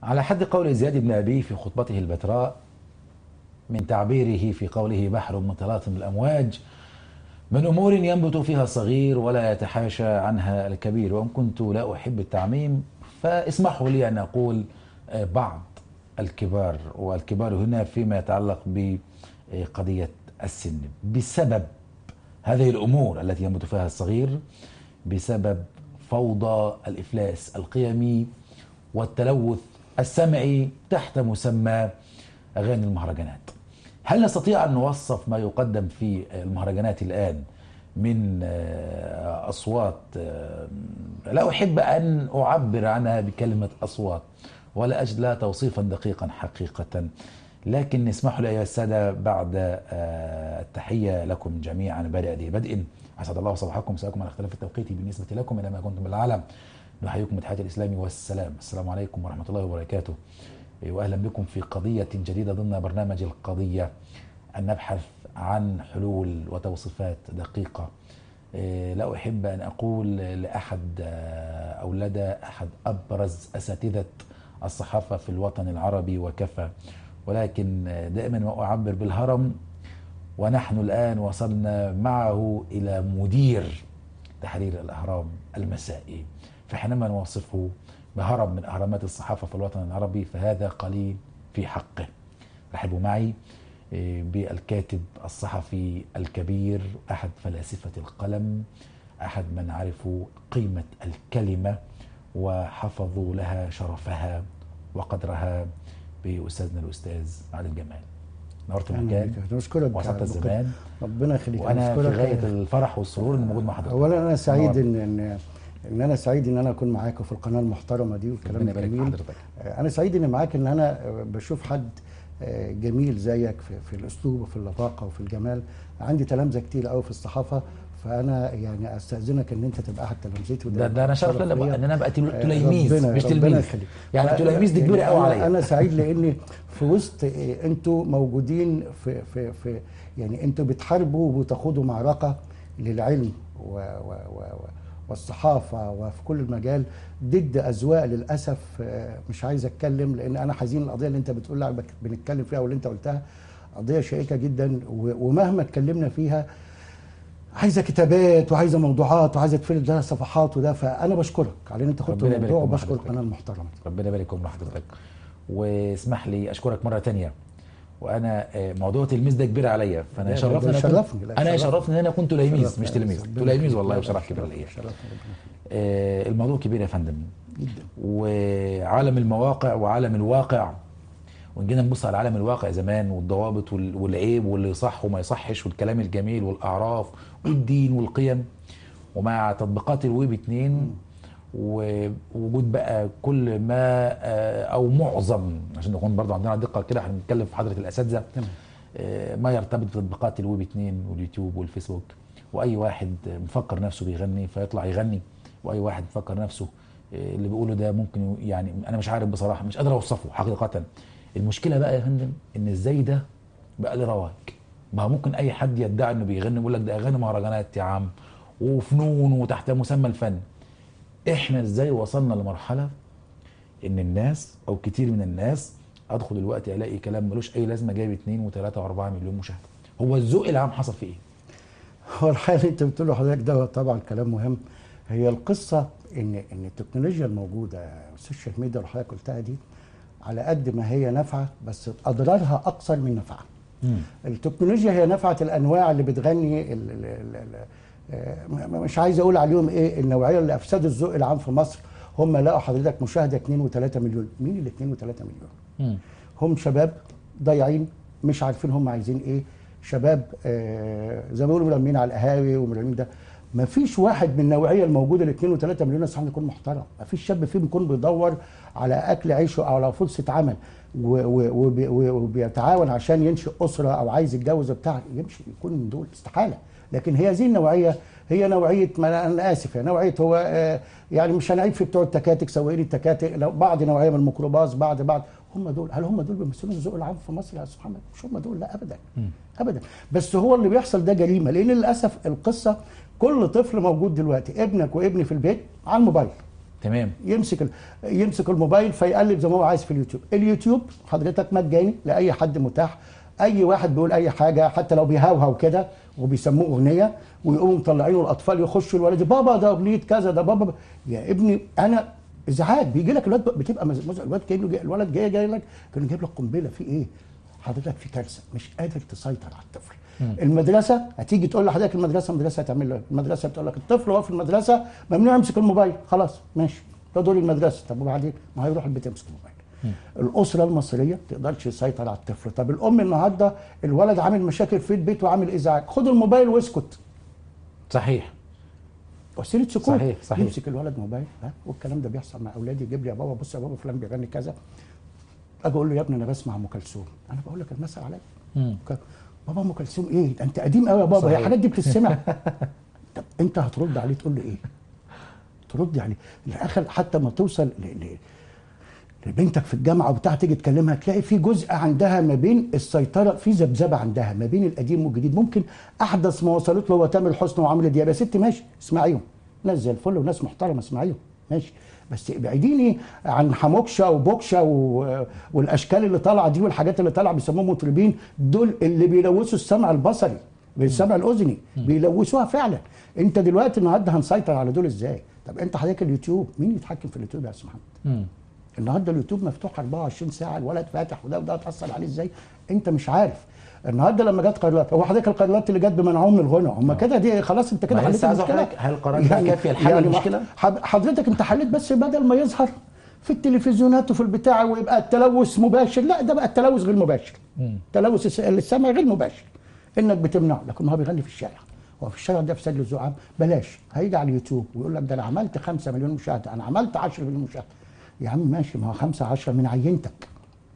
على حد قول زياد بن أبي في خطبته البتراء من تعبيره في قوله بحر متلاطم الأمواج من أمور ينبت فيها الصغير ولا يتحاشى عنها الكبير وإن كنت لا أحب التعميم فاسمحوا لي أن أقول بعض الكبار والكبار هنا فيما يتعلق بقضية السن بسبب هذه الأمور التي ينبت فيها الصغير بسبب فوضى الإفلاس القيمي والتلوث السمعي تحت مسمى أغاني المهرجانات هل نستطيع أن نوصف ما يقدم في المهرجانات الآن من أصوات لا أحب أن أعبر عنها بكلمة أصوات ولا أجد لها توصيفا دقيقا حقيقة لكن اسمحوا لي أيها السادة بعد التحية لكم جميعا بادئ ذي بدء أسعد الله صباحكم مساءكم على اختلاف التوقيت بالنسبة لكم إلى ما كنتم بالعالم نحييكم بتحية الإسلام والسلام السلام عليكم ورحمة الله وبركاته وأهلا بكم في قضية جديدة ضمن برنامج القضية أن نبحث عن حلول وتوصيفات دقيقة لا أحب أن أقول لأحد أو لدى أحد أبرز أساتذة الصحافة في الوطن العربي وكفى ولكن دائما ما أعبر بالهرم ونحن الآن وصلنا معه إلى مدير تحرير الأهرام المسائي فحينما نوصفه بهرم من أهرامات الصحافة في الوطن العربي فهذا قليل في حقه رحبوا معي بالكاتب الصحفي الكبير أحد فلاسفة القلم أحد من عرفوا قيمة الكلمة وحفظوا لها شرفها وقدرها بأستاذنا الأستاذ علي الجمال نورت المكان نشكرك وسط الزمان ربنا يخليك وانا في غايه الفرح والسرور اني موجود مع حضرتك اولا انا سعيد ان ان ان انا سعيد ان انا اكون معاكم في القناه المحترمه دي والكلام الجميل انا سعيد ان معاك ان انا بشوف حد جميل زيك في, في الاسلوب وفي اللطاقه وفي الجمال عندي تلامذه كتير قوي في الصحافه فانا يعني استاذنك ان انت تبقى احد تلامذتي ده, ده انا شرف لنا ان انا ابقى تلاميذ مش تلميذ يعني تلاميذ دي كبيره قوي عليا انا سعيد لاني في وسط انتوا موجودين في في في يعني انتوا بتحاربوا وبتخوضوا معركه للعلم و و و والصحافه وفي كل المجال ضد اذواق للاسف مش عايز اتكلم لان انا حزين القضيه اللي انت بتقول بنتكلم فيها واللي انت قلتها قضيه شائكه جدا ومهما اتكلمنا فيها عايزه كتابات وعايزه موضوعات وعايزه تفرد لها صفحات وده فانا بشكرك على ان انت خدت الموضوع وبشكر القناه المحترمه ربنا يبارك فيكم حضرتك واسمح لي اشكرك مره ثانيه وانا موضوع تلميذ ده كبير عليا فانا شرفني انا شرفني انا شرفني ان انا كنت تلاميذ مش تلميذ تلاميذ والله وشرف كبير ليا آه الموضوع كبير يا فندم جدا وعالم المواقع وعالم الواقع وان جينا نبص على عالم الواقع زمان والضوابط والعيب واللي يصح وما يصحش والكلام الجميل والاعراف والدين والقيم ومع تطبيقات الويب 2 ووجود بقى كل ما او معظم عشان نكون برضو عندنا دقه كده احنا بنتكلم في حضره الاساتذه ما يرتبط بتطبيقات الويب 2 واليوتيوب والفيسبوك واي واحد مفكر نفسه بيغني فيطلع يغني واي واحد مفكر نفسه اللي بيقوله ده ممكن يعني انا مش عارف بصراحه مش قادر اوصفه حقيقه المشكله بقى يا فندم ان ازاي ده بقى له رواج ما ممكن اي حد يدعي انه بيغني يقول لك ده اغاني مهرجانات يا عم وفنون وتحت مسمى الفن احنا ازاي وصلنا لمرحله ان الناس او كتير من الناس ادخل دلوقتي الاقي كلام ملوش اي لازمه جايب 2 و3 و4 مليون مشاهده هو الذوق العام حصل فيه ايه هو الحقيقه اللي انت بتقوله حضرتك ده طبعا كلام مهم هي القصه ان ان التكنولوجيا الموجوده السوشيال ميديا اللي حضرتك قلتها دي على قد ما هي نافعه بس اضرارها اكثر من نفعها التكنولوجيا هي نفعت الانواع اللي بتغني ال ال ال مش عايز اقول عليهم ايه النوعيه اللي افسدوا الذوق العام في مصر هم لقوا حضرتك مشاهده 2 و3 مليون مين ال 2 و3 مليون مم. هم شباب ضايعين مش عارفين هم عايزين ايه شباب آه زي ما بيقولوا ملمين على القهاوي وملمين ده ما فيش واحد من النوعيه الموجوده ال 2 و3 مليون صح يكون محترم ما فيش شاب فيهم يكون بيدور على اكل عيشه او على فرصه عمل وبيتعاون عشان ينشئ اسره او عايز يتجوز بتاع يمشي يكون من دول استحاله لكن هي هذه النوعيه هي نوعيه ما انا اسف يعني نوعيه هو آه يعني مش هنعيب في بتوع التكاتك سواقين التكاتك لو بعض نوعيه من الميكروباص بعض بعض هم دول هل هم دول بيمثلوا الذوق العام في مصر يا استاذ محمد مش هم دول لا ابدا م. ابدا بس هو اللي بيحصل ده جريمه لان للاسف القصه كل طفل موجود دلوقتي ابنك وابني في البيت على الموبايل تمام يمسك ال- يمسك الموبايل فيقلب زي ما هو عايز في اليوتيوب اليوتيوب حضرتك مجاني لاي حد متاح اي واحد بيقول اي حاجه حتى لو بيهوهو كده وبيسموه اغنيه ويقوموا مطلعينه الاطفال يخشوا الولد بابا ده اغنيه كذا ده بابا يا ابني انا ازعاج بيجي لك الواد بتبقى مز- مز- الواد كانه جاي الولد جاي جاي لك كانه جايب لك قنبله في ايه؟ حضرتك في كارثه مش قادر تسيطر على الطفل المدرسه هتيجي تقول لحضرتك المدرسه المدرسه هتعمل له المدرسه بتقول لك الطفل وهو في المدرسه ممنوع يمسك الموبايل خلاص ماشي ده دور المدرسه طب وبعدين ما هيروح البيت يمسك الموبايل الاسره المصريه ما تقدرش تسيطر على الطفل طب الام النهارده الولد عامل مشاكل في البيت وعامل ازعاج خد الموبايل واسكت صحيح وسيله سكوت صحيح، صحيح. يمسك الولد موبايل ها والكلام ده بيحصل مع اولادي يجيب لي يا بابا بص يا بابا فلان بيغني كذا اجي اقول له يا ابني انا بسمع ام كلثوم انا بقول لك المثل عليا مم. ك- بابا ام كلثوم ايه ده انت قديم قوي يا بابا هي صحيح. الحاجات دي بتسمع طب انت هترد عليه تقول له ايه ترد عليه الاخر حتى ما توصل ل... ل... لبنتك في الجامعه وبتاع تيجي تكلمها تلاقي في جزء عندها ما بين السيطره في ذبذبه عندها ما بين القديم والجديد ممكن احدث ما وصلت له هو تامر حسني وعمرو دياب يا ست ماشي اسمعيهم ناس زي الفل وناس محترمه اسمعيهم ماشي بس ابعديني عن حموكشه وبوكشه و... والاشكال اللي طالعه دي والحاجات اللي طالعه بيسموهم مطربين دول اللي بيلوثوا السمع البصري بالسمع الاذني بيلوثوها فعلا انت دلوقتي النهارده هنسيطر على دول ازاي طب انت حضرتك اليوتيوب مين يتحكم في اليوتيوب يا استاذ محمد مم. النهارده اليوتيوب مفتوح 24 ساعه الولد فاتح وده وده هتاثر عليه ازاي انت مش عارف النهارده لما جت قرارات هو حضرتك القرارات اللي جت بمنعهم من الغنى هم كده دي خلاص انت كده ما حليت لسه عايز المشكله أقول لك، هل القرارات دي كافية لحل ما- المشكلة؟ حض- حضرتك انت حليت بس بدل ما يظهر في التلفزيونات وفي البتاع ويبقى التلوث مباشر لا ده بقى التلوث غير مباشر تلوث الس- السمع غير مباشر انك بتمنعه لكن هو بيغني في الشارع هو في الشارع ده فساد للذوق عام بلاش هيجي على اليوتيوب ويقول لك ده انا عملت 5 مليون مشاهده انا عملت 10 مليون مشاهده يا عم ماشي ما هو 5 10 من عينتك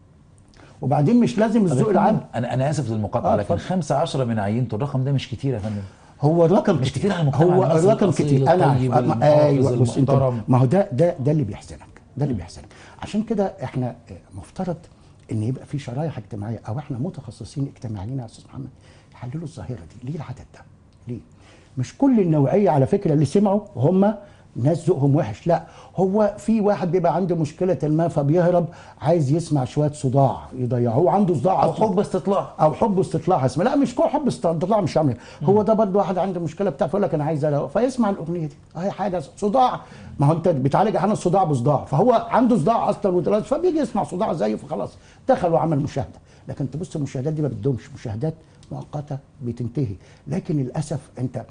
وبعدين مش لازم الذوق العام انا انا اسف للمقاطعه آه، لكن اتفضل. 5 10 من عينته الرقم ده مش كتير يا فندم هو الرقم مش كتير على المجتمع هو المصري الرقم الأصيل كتير انا الطيب عارف. المحافظ ايوه بص انت المحترم. ما هو ده ده ده اللي بيحزنك ده اللي بيحزنك عشان كده احنا مفترض ان يبقى في شرايح اجتماعيه او احنا متخصصين اجتماعيين يا استاذ محمد يحللوا الظاهره دي ليه العدد ده ليه مش كل النوعيه على فكره اللي سمعوا هم ناس ذوقهم وحش لا هو في واحد بيبقى عنده مشكله ما فبيهرب عايز يسمع شويه صداع يضيعوه عنده صداع او أصلاً. حب استطلاع او حب استطلاع اسمه لا مش كل حب استطلاع مش عامل هو ده برضه واحد عنده مشكله بتاع فيقول لك انا عايز ألاقي. فيسمع الاغنيه دي اهي حاجه صداع ما هو انت بتعالج احيانا الصداع بصداع فهو عنده صداع اصلا ودلوقتي فبيجي يسمع صداع زيه فخلاص دخل وعمل مشاهده لكن تبص المشاهدات دي ما بتدومش مشاهدات مؤقته بتنتهي لكن للاسف انت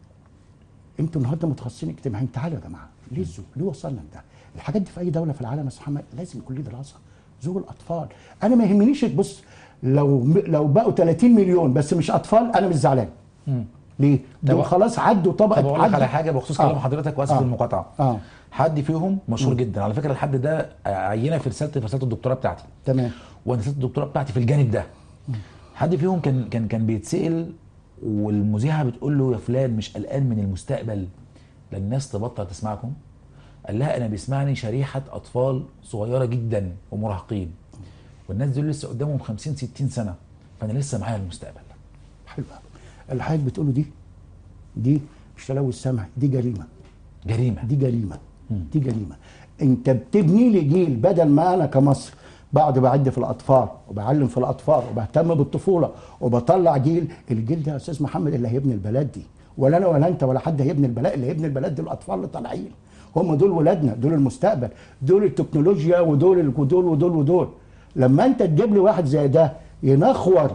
انتوا النهارده متخصصين اجتماعيين تعالوا يا جماعه ليه الذوق؟ ليه وصلنا لده؟ الحاجات دي في اي دوله في العالم يا استاذ محمد لازم يكون ليه دراسه ذوق الاطفال انا ما يهمنيش بص لو لو بقوا 30 مليون بس مش اطفال انا مش زعلان ليه؟ دول طب- خلاص عدوا طبقه طب اقول لك عدوا- على حاجه بخصوص آه. كلام حضرتك واسف آه. المقاطعه اه حد فيهم مشهور جدا على فكره الحد ده عينه في رساله في رساله الدكتوراه بتاعتي تمام وانا رساله الدكتوراه بتاعتي في الجانب ده حد فيهم كان كان كان بيتسال والمذيعه بتقول له يا فلان مش قلقان من المستقبل لان الناس تبطل تسمعكم قال لها انا بيسمعني شريحه اطفال صغيره جدا ومراهقين والناس دول لسه قدامهم 50 60 سنه فانا لسه معايا المستقبل حلو قوي اللي حضرتك بتقوله دي دي مش تلوث سمع دي جريمه جريمه دي جريمه دي جريمه انت بتبني لي جيل بدل ما انا كمصر بقعد بعد في الاطفال وبعلم في الاطفال وبهتم بالطفوله وبطلع جيل الجيل ده يا استاذ محمد اللي هيبني البلد دي ولا انا ولا انت ولا حد هيبني البلد اللي هيبني البلد دي الاطفال اللي طالعين هم دول ولادنا دول المستقبل دول التكنولوجيا ودول ال- ودول ودول ودول لما انت تجيب لي واحد زي ده ينخور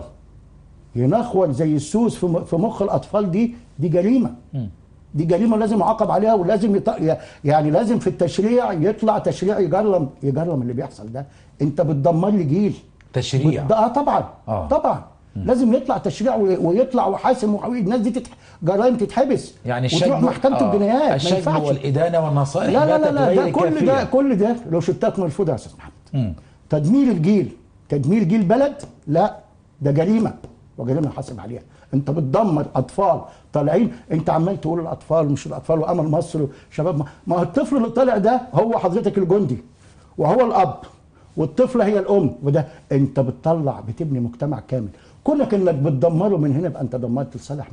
ينخور زي السوس في م- في مخ الاطفال دي دي جريمه دي جريمه لازم يعاقب عليها ولازم يط... يعني لازم في التشريع يطلع تشريع يجرم يجرم اللي بيحصل ده انت بتدمر لي جيل تشريع ده اه طبعا آه. طبعا لازم يطلع تشريع وي- ويطلع وحاسم وحوي الناس دي تتح... جرائم تتحبس يعني وتروح الشجن محكمه آه، الجنايات ما الشجن ينفعش والادانه والنصائح لا لا لا, باتت لا غير ده كل ده كافية. كل ده لو شتات مرفوضه يا استاذ محمد مم. تدمير الجيل تدمير جيل بلد لا ده جريمه وجريمه نحاسب عليها انت بتدمر اطفال طالعين انت عمال تقول الاطفال مش الاطفال وامل مصر وشباب ما, ما هو الطفل اللي طالع ده هو حضرتك الجندي وهو الاب والطفله هي الام وده انت بتطلع بتبني مجتمع كامل كونك انك بتدمره من هنا يبقى انت دمرت لصالح مين؟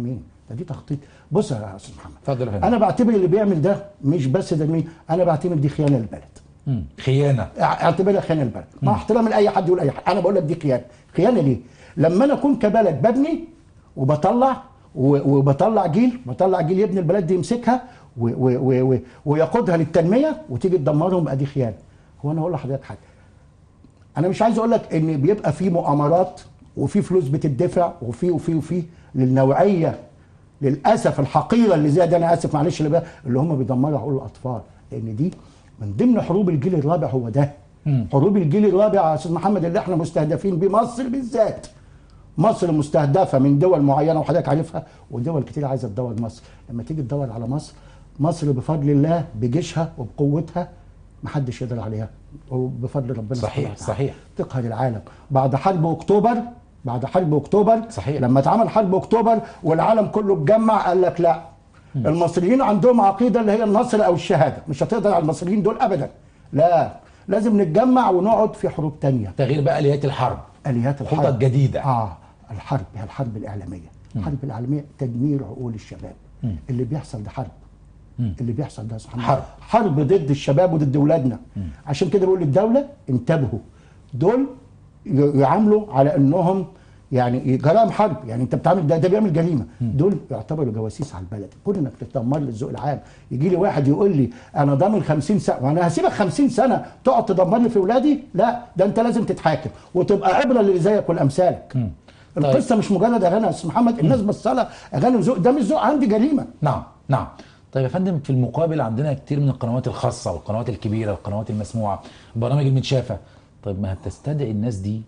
ده دي تخطيط بص يا استاذ محمد اتفضل يا فندم انا بعتبر اللي بيعمل ده مش بس ده مين انا بعتبر دي خيانه للبلد مم. خيانه اعتبرها خيانه للبلد مع احترامي لاي حد يقول اي حاجه انا بقول لك دي خيانه خيانه ليه لما انا اكون كبلد ببني وبطلع و- وبطلع جيل بطلع جيل يبني البلد دي يمسكها و- و- و- و- ويقودها للتنميه وتيجي تدمرهم بقى دي خيانه هو انا هقول لحضرتك حاجه انا مش عايز اقول لك ان بيبقى في مؤامرات وفي فلوس بتدفع وفي وفي وفي للنوعيه للاسف الحقيره اللي زي دي انا اسف معلش اللي بقى اللي هم بيدمروا عقول الاطفال لان دي من ضمن حروب الجيل الرابع هو ده حروب الجيل الرابع يا استاذ محمد اللي احنا مستهدفين بيه مصر بالذات مصر مستهدفه من دول معينه وحضرتك عارفها ودول كتير عايزه تدور مصر لما تيجي تدور على مصر مصر بفضل الله بجيشها وبقوتها محدش يقدر عليها وبفضل ربنا صحيح، سبحانه وتعالى. صحيح. تقهر العالم بعد حرب اكتوبر بعد حرب اكتوبر صحيح. لما اتعمل حرب اكتوبر والعالم كله اتجمع قال لك لا المصريين عندهم عقيده اللي هي النصر او الشهاده مش هتقدر على المصريين دول ابدا لا لازم نتجمع ونقعد في حروب تانية تغيير بقى اليات الحرب اليات الحرب خطط جديده اه الحرب هي الحرب الاعلاميه الحرب الاعلاميه تدمير عقول الشباب اللي بيحصل ده حرب اللي بيحصل ده سبحان الله حرب. حرب ضد الشباب وضد اولادنا عشان كده بقول للدوله انتبهوا دول ي- يعاملوا على انهم يعني جرائم حرب يعني انت بتعمل ده ده بيعمل جريمه دول يعتبروا جواسيس على البلد كون انك تتدمر لي الذوق العام يجي لي واحد يقول لي انا ضامن 50 سنه وانا هسيبك 50 سنه تقعد تدمر لي في اولادي لا ده انت لازم تتحاكم وتبقى عبره للي زيك والامثالك طيب. القصه مش مجرد اغاني يا استاذ محمد الناس بصلها اغاني وذوق ده مش ذوق عندي جريمه نعم نعم طيب يا فندم في المقابل عندنا كتير من القنوات الخاصة والقنوات الكبيرة والقنوات المسموعة البرامج المتشافة طيب ما هتستدعي الناس دي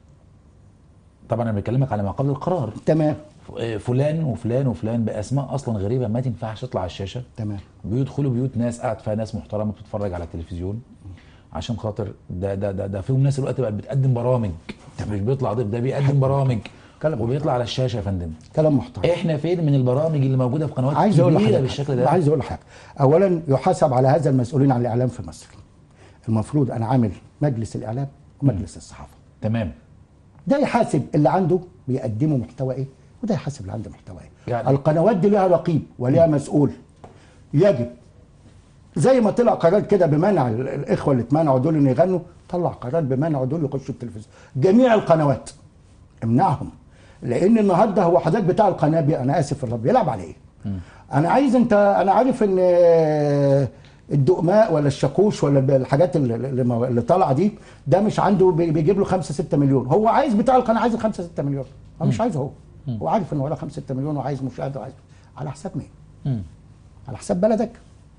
طبعا انا بكلمك على ما قبل القرار تمام ف- فلان وفلان وفلان باسماء اصلا غريبه ما تنفعش تطلع على الشاشه تمام بيدخلوا بيوت ناس قاعد فيها ناس محترمه بتتفرج على التلفزيون عشان خاطر ده ده ده, ده فيهم ناس الوقت بقت بتقدم برامج مش بيطلع ضيف ده بيقدم برامج كلام وبيطلع على الشاشه يا فندم كلام محترم احنا فين من البرامج اللي موجوده في قنوات عايز اقول كبيره لحضرتك بالشكل ده عايز اقول حاجه اولا يحاسب على هذا المسؤولين عن الاعلام في مصر المفروض انا عامل مجلس الاعلام ومجلس الصحافه تمام ده يحاسب اللي عنده بيقدموا محتوى ايه وده يحاسب اللي عنده محتوى ايه يعني- القنوات دي لها رقيب ولها مسؤول يجب زي ما طلع قرار كده بمنع ال- الاخوه اللي اتمنعوا دول ان يغنوا طلع قرار بمنع دول يخشوا التلفزيون جميع القنوات امنعهم لان النهارده هو حضرتك بتاع القناه بي انا اسف في اللفظ بيلعب على ايه انا عايز انت انا عارف ان آه، الدقماء ولا الشاكوش ولا الحاجات اللي, اللي اللي طالعه دي ده مش عنده بي- بيجيب له 5 6 مليون هو عايز بتاع القناه عايز 5 6 مليون هو مش عايزه هو هو عارف ان وراه 5 6 مليون وعايز مشاهده وعايز على حساب مين؟ مم. على حساب بلدك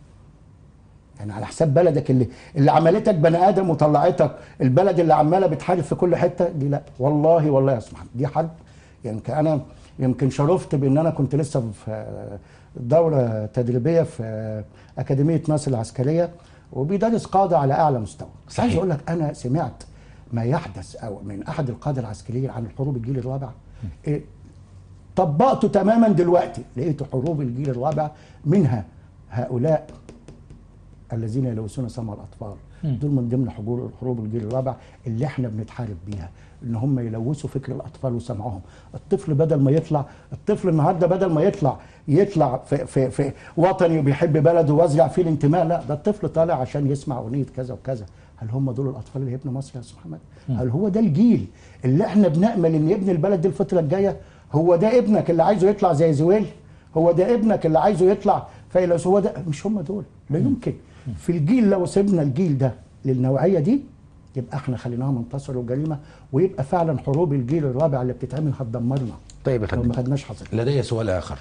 يعني على حساب بلدك اللي اللي عملتك بني ادم وطلعتك البلد اللي عماله بتحارب في كل حته دي لا والله والله يا سبحان دي حرب يعني انا يمكن شرفت بان انا كنت لسه في دوره تدريبيه في اكاديميه ناصر العسكريه وبيدرس قاده على اعلى مستوى صحيح. عايز اقول لك انا سمعت ما يحدث او من احد القاده العسكريين عن الحروب الجيل الرابع إيه، طبقته تماما دلوقتي لقيت حروب الجيل الرابع منها هؤلاء الذين يلوثون سمع الاطفال دول من ضمن حروب حروب الجيل الرابع اللي احنا بنتحارب بيها ان هم يلوثوا فكر الاطفال وسمعهم الطفل بدل ما يطلع الطفل النهارده بدل ما يطلع يطلع في في في وطني وبيحب بلده وازرع فيه الانتماء لا ده الطفل طالع عشان يسمع اغنيه كذا وكذا هل هم دول الاطفال اللي يبنوا مصر يا استاذ محمد هل هو ده الجيل اللي احنا بنامل ان يبني البلد دي الفتره الجايه هو ده ابنك اللي عايزه يطلع زي زويل هو ده ابنك اللي عايزه يطلع فيلس هو ده مش هم دول لا يمكن في الجيل لو سيبنا الجيل ده للنوعيه دي يبقى احنا خليناهم انتصروا جريمه ويبقى فعلا حروب الجيل الرابع اللي بتتعمل هتدمرنا طيب يا لو ما فندم خدناش حذر لدي سؤال اخر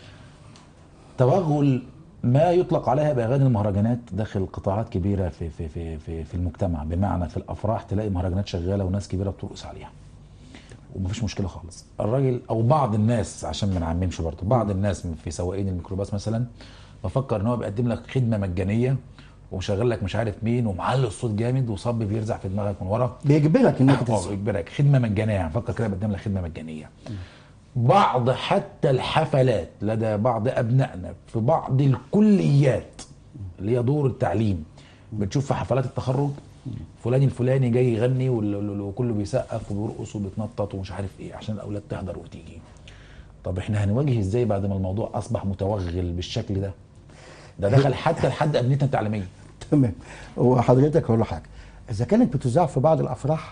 توغل ما يطلق عليها باغاني المهرجانات داخل قطاعات كبيره في في في في, في المجتمع بمعنى في الافراح تلاقي مهرجانات شغاله وناس كبيره بترقص عليها ومفيش مشكله خالص الراجل او بعض الناس عشان ما نعممش برضه بعض الناس في سواقين الميكروباص مثلا بفكر ان هو بيقدم لك خدمه مجانيه ومشغل لك مش عارف مين ومعلي الصوت جامد وصب بيرزع في دماغك من ورا بيجبرك انك اه تسمع يجبرك خدمه مجانيه يعني فكر كده بقدم لك خدمه مجانيه بعض حتى الحفلات لدى بعض ابنائنا في بعض الكليات اللي هي دور التعليم بتشوف في حفلات التخرج فلان الفلاني جاي يغني وال- وال- وكله بيسقف وبيرقص وبيتنطط ومش عارف ايه عشان الاولاد تحضر وتيجي طب احنا هنواجه ازاي بعد ما الموضوع اصبح متوغل بالشكل ده ده دخل حتى لحد ابنيتنا التعليميه تمام وحضرتك هقول له حاجه اذا كانت بتذاع في بعض الافراح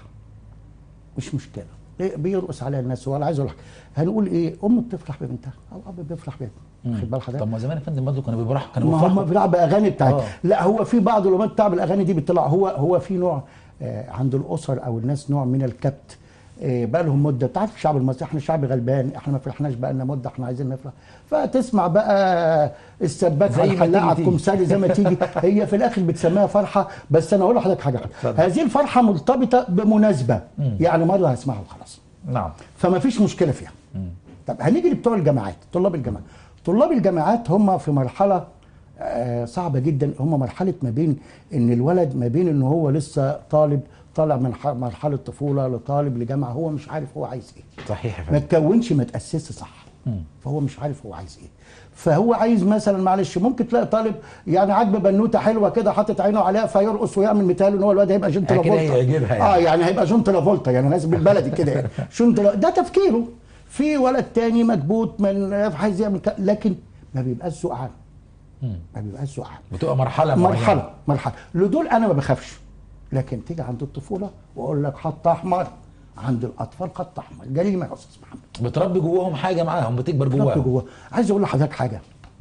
مش مشكله إيه بيرقص عليها الناس ولا عايز اقول لك هنقول ايه ام بتفرح ببنتها او اب بيفرح بابنه واخد بال حضرتك طب ما زمان يا فندم برضه كانوا بيفرحوا كانوا ما هم بيفرحوا بيلعب باغاني بتاعتها آه. لا هو في بعض الامات بتاع الاغاني دي بتطلع هو هو في نوع آه عند الاسر او الناس نوع من الكبت آه بقى لهم مده تعرف الشعب المصري احنا شعب غلبان احنا ما فرحناش بقى لنا مده احنا عايزين نفرح فتسمع بقى السباك زي على ما الحلاق تيجي على تيجي. الكمثري زي ما تيجي هي في الاخر بتسميها فرحه بس انا اقول لحضرتك حاجه اتفضل. هذه الفرحه مرتبطه بمناسبه يعني مره هسمعها وخلاص نعم فما فيش مشكله فيها طب هنيجي لبتوع الجامعات طلاب الجامعات طلاب الجامعات هم في مرحله آه، صعبه جدا هم مرحله ما بين ان الولد ما بين ان هو لسه طالب طالع من ح- مرحله طفوله لطالب لجامعه هو مش عارف هو عايز ايه صحيح يا ما فندم تكونش ما تاسسش صح فهو مش عارف هو عايز ايه فهو عايز مثلا معلش ممكن تلاقي طالب يعني عاجبه بنوته حلوه كده حاطط عينه عليها فيرقص ويعمل مثال ان هو الواد هيبقى جون كده ترافولتا هيعجبها يعني. اه يعني هيبقى جون ترافولتا يعني ناس بالبلدي كده يعني جون ترا- ده تفكيره في ولد تاني مكبوت من عايز يعمل ك... لكن ما بيبقاش ذوق عام ما بيبقاش ذوق عام بتبقى مرحله معينة. مرحله مرحله لدول انا ما بخافش لكن تيجي عند الطفوله واقول لك خط احمر عند الاطفال خط احمر جريمه يا استاذ محمد بتربي جواهم حاجه معاهم بتكبر رب جواهم جوه عايز اقول لحضرتك حاجه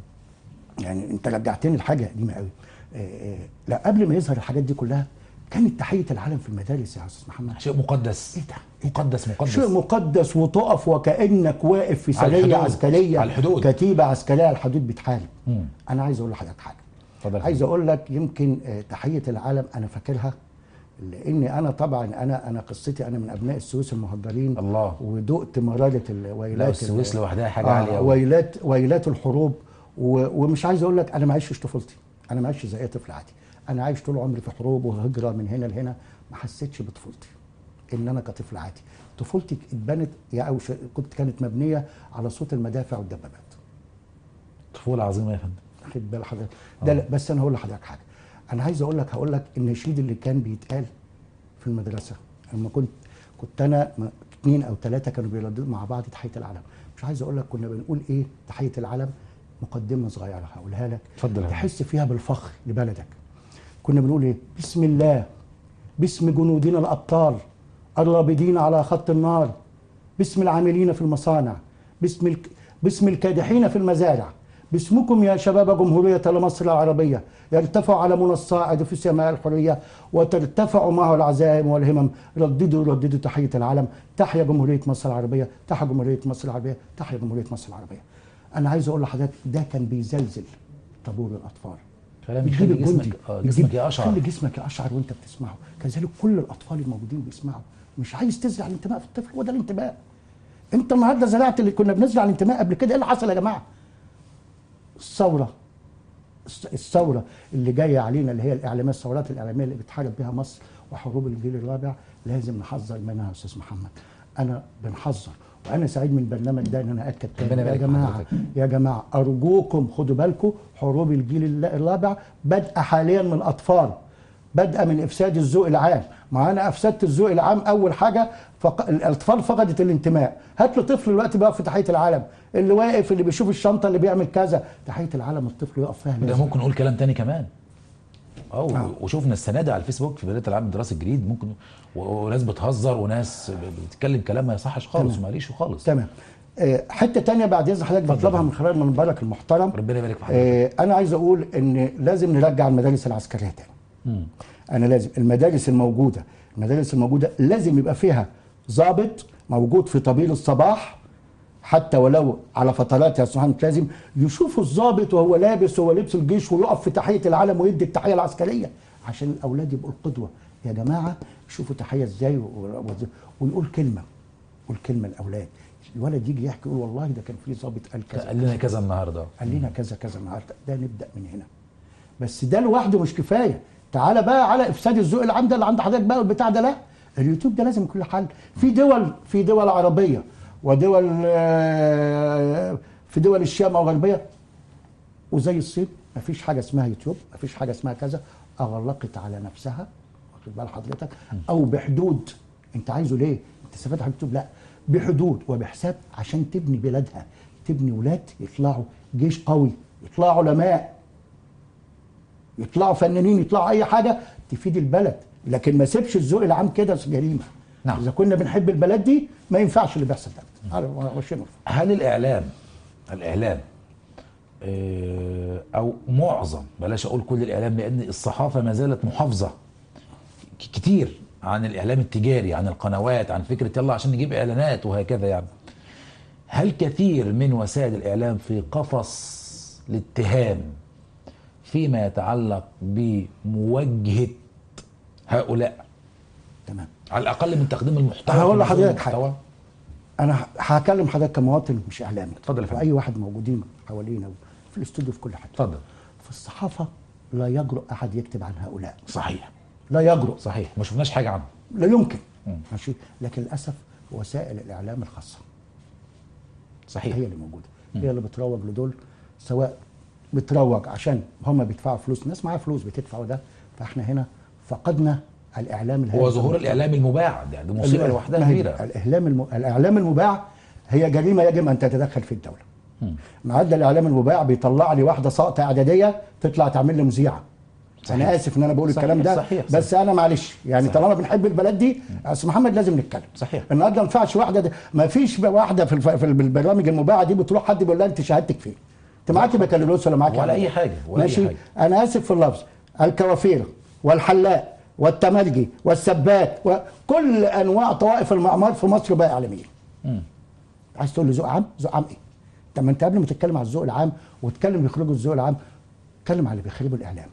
يعني انت رجعتني لحاجه قديمه قوي آه، آه، لا قبل ما يظهر الحاجات دي كلها كانت تحيه العالم في المدارس يا استاذ محمد شيء مقدس ايه ده؟ مقدس مقدس شيء مقدس وتقف وكانك واقف في على سريه الحدود. عسكريه على الحدود. كتيبه عسكريه على الحدود بتحارب مم. انا عايز اقول لحضرتك حاجه اتفضل يا عايز اقول لك يمكن آه، تحيه العالم انا فاكرها لاني انا طبعا انا انا قصتي انا من ابناء السويس المهجرين الله. ودقت مراره الويلات لا، السويس ال- لوحدها حاجة عالية أوي. ويلات ويلات الحروب و- ومش عايز اقول لك انا ما عشتش طفولتي انا ما عشتش زي اي طفل عادي انا عايش طول عمري في حروب وهجره من هنا لهنا ما حسيتش بطفولتي ان انا كطفل عادي طفولتي اتبنت يا او ش- كنت كانت مبنيه على صوت المدافع والدبابات طفوله عظيمه يا فندم واخد بال حضرتك ده لا بس انا هقول لحضرتك حاجه انا عايز اقول لك هقول لك النشيد اللي كان بيتقال في المدرسه لما كنت كنت انا م- اتنين او ثلاثه كانوا بيرددوا مع بعض تحيه العلم مش عايز اقول لك كنا بنقول ايه تحيه العلم مقدمه صغيره هقولها لك اتفضل يا تحس فيها بالفخر لبلدك كنا بنقول ايه بسم الله باسم جنودنا الابطال الرابدين على خط النار باسم العاملين في المصانع باسم الك... باسم الكادحين في المزارع باسمكم يا شباب جمهورية مصر العربية يرتفع علمنا الصاعد في سماء الحرية وترتفع معه العزائم والهمم رددوا رددوا تحية العلم تحيا جمهورية مصر العربية تحيا جمهورية مصر العربية تحيا جمهورية مصر العربية أنا عايز أقول لحضرتك ده كان بيزلزل طابور الأطفال كلام بتجيب يخلي الجندي جسمك اه بتجيب- جسمك يقشعر خلي جسمك يقشعر وانت بتسمعه كذلك كل الاطفال الموجودين بيسمعوا مش عايز تزرع الانتماء في الطفل هو ده الانتماء انت النهارده زرعت اللي كنا بنزرع الانتماء قبل كده ايه اللي حصل يا جماعه الثوره الس- الثوره اللي جايه علينا اللي هي الاعلاميه الثورات الاعلاميه اللي بتحارب بها مصر وحروب الجيل الرابع لازم نحذر منها يا استاذ محمد انا بنحذر وانا سعيد من البرنامج ده ان انا اكد ربنا تاني يا يبارك في جماعه حضرتك. يا جماعه ارجوكم خدوا بالكم حروب الجيل الل- الرابع بادئه حاليا من الاطفال بادئه من افساد الذوق العام ما انا افسدت الذوق العام اول حاجه فق... الاطفال فقدت الانتماء هات له طفل دلوقتي بيقف في تحيه العالم اللي واقف اللي بيشوف الشنطه اللي بيعمل كذا تحيه العالم الطفل يقف فيها ده لازم. ممكن نقول كلام تاني كمان اه آه. وشوفنا السنه دي على الفيسبوك في بدايه العام الدراسي الجديد ممكن و- وناس بتهزر وناس بتتكلم كلام ما يصحش خالص تمام. وماليش خالص تمام آه، حته تانية بعد اذن حضرتك اتفضل. بطلبها من خلال منبرك المحترم ربنا يبارك في حضرتك آه، انا عايز اقول ان لازم نرجع المدارس العسكريه تاني مم. انا لازم المدارس الموجوده المدارس الموجوده لازم يبقى فيها ضابط موجود في طبيل الصباح حتى ولو على فترات يا سبحان لازم يشوفوا الضابط وهو لابس وهو لبس الجيش ويقف في تحيه العلم ويدي التحيه العسكريه عشان الاولاد يبقوا القدوه يا جماعه شوفوا تحيه ازاي و- و- ويقول كلمه يقول كلمه الاولاد الولد يجي يحكي يقول والله ده كان في ضابط قال كذا قال لنا كذا النهارده قال لنا كذا كذا النهارده ده نبدا من هنا بس ده لوحده مش كفايه تعالى بقى على افساد الذوق العام ده اللي عند حضرتك بقى والبتاع ده لا اليوتيوب ده لازم يكون له حل في دول في دول عربيه ودول آه، في دول الشام او غربيه وزي الصين مفيش حاجه اسمها يوتيوب مفيش حاجه اسمها كذا اغلقت على نفسها واخد بال حضرتك او بحدود انت عايزه ليه؟ انت استفدت على اليوتيوب لا بحدود وبحساب عشان تبني بلادها تبني ولاد يطلعوا جيش قوي يطلعوا علماء يطلعوا فنانين يطلعوا اي حاجه تفيد البلد لكن ما سيبش الذوق العام كده جريمه نعم. اذا كنا بنحب البلد دي ما ينفعش اللي بيحصل ده على- وشنا. هل الاعلام الاعلام آه، او معظم بلاش اقول كل الاعلام لان الصحافه ما زالت محافظه ك- كتير عن الاعلام التجاري عن القنوات عن فكره يلا عشان نجيب اعلانات وهكذا يعني هل كثير من وسائل الاعلام في قفص الاتهام فيما يتعلق بمواجهه هؤلاء تمام على الاقل من تقديم المحتوى هقول في لحضرتك المحتوى؟ حاجة. انا هكلم حضرتك كمواطن مش اعلامي اتفضل يا فندم. واي واحد موجودين حوالينا في الاستوديو في كل حاجه اتفضل في الصحافه لا يجرؤ احد يكتب عن هؤلاء صحيح لا يجرؤ صحيح ما شفناش حاجه عنه لا يمكن مم. ماشي لكن للاسف وسائل الاعلام الخاصه صحيح هي اللي موجوده هي اللي بتروج لدول سواء بتروج عشان هم بيدفعوا فلوس الناس معاها فلوس بتدفع ده فاحنا هنا فقدنا الاعلام الهادف. هو ظهور الاعلام المباع ده دي مصيبه ال- لوحدها ما هي كبيره الاعلام الم... الاعلام المباع هي جريمه يجب ان تتدخل في الدوله معدل الاعلام المباع بيطلع لي واحده ساقطه اعداديه تطلع تعمل لي مذيعه صحيح. انا اسف ان انا بقول صحيح، الكلام ده صحيح، بس انا معلش يعني طالما بنحب البلد دي استاذ محمد لازم نتكلم صحيح. النهارده ما ينفعش واحده دي ما فيش واحده في, الف... في البرامج المباعه دي بتروح حد بيقول لها انت شهادتك فين انت معاكي بكالوريوس ولا معاكي ولا علم؟ أي حاجة، ولا أي ماشي حاجة. انا اسف في اللفظ الكوافير والحلاق والتمرجي والسباك وكل انواع طوائف المعمار في مصر بقى اعلاميين عايز تقول لي ذوق عام ذوق عام ايه طب ما انت قبل ما تتكلم على الذوق العام وتتكلم بيخرجوا الذوق العام اتكلم على اللي بيخربوا الاعلام